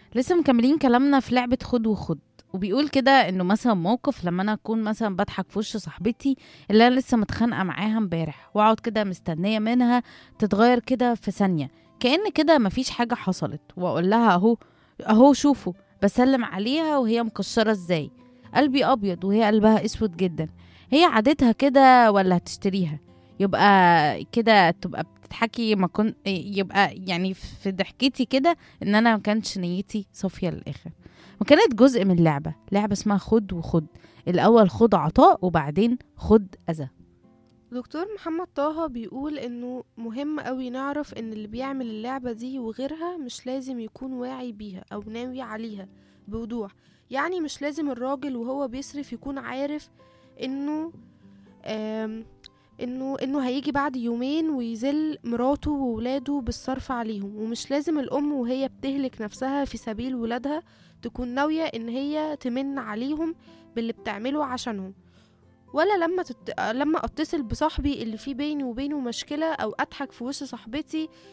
لسه مكملين كلامنا في لعبة خد وخد وبيقول كده انه مثلا موقف لما انا اكون مثلا بضحك في وش صاحبتي اللي انا لسه متخانقه معاها امبارح واقعد كده مستنيه منها تتغير كده في ثانيه كأن كده مفيش حاجه حصلت واقول لها اهو اهو شوفوا بسلم عليها وهي مكشره ازاي قلبي ابيض وهي قلبها اسود جدا هي عادتها كده ولا هتشتريها يبقى كده تبقى بتضحكي ما كنت يبقى يعني في ضحكتي كده ان انا ما كانتش نيتي صافيه للاخر وكانت جزء من لعبه لعبه اسمها خد وخد الاول خد عطاء وبعدين خد اذى دكتور محمد طه بيقول انه مهم قوي نعرف ان اللي بيعمل اللعبة دي وغيرها مش لازم يكون واعي بيها او ناوي عليها بوضوح يعني مش لازم الراجل وهو بيصرف يكون عارف انه آم انه انه هيجي بعد يومين ويذل مراته وولاده بالصرف عليهم ومش لازم الام وهي بتهلك نفسها في سبيل ولادها تكون ناوية ان هي تمن عليهم باللي بتعمله عشانهم ولا لما تت... لما اتصل بصاحبي اللي في بيني وبينه مشكله او اضحك في وش صاحبتي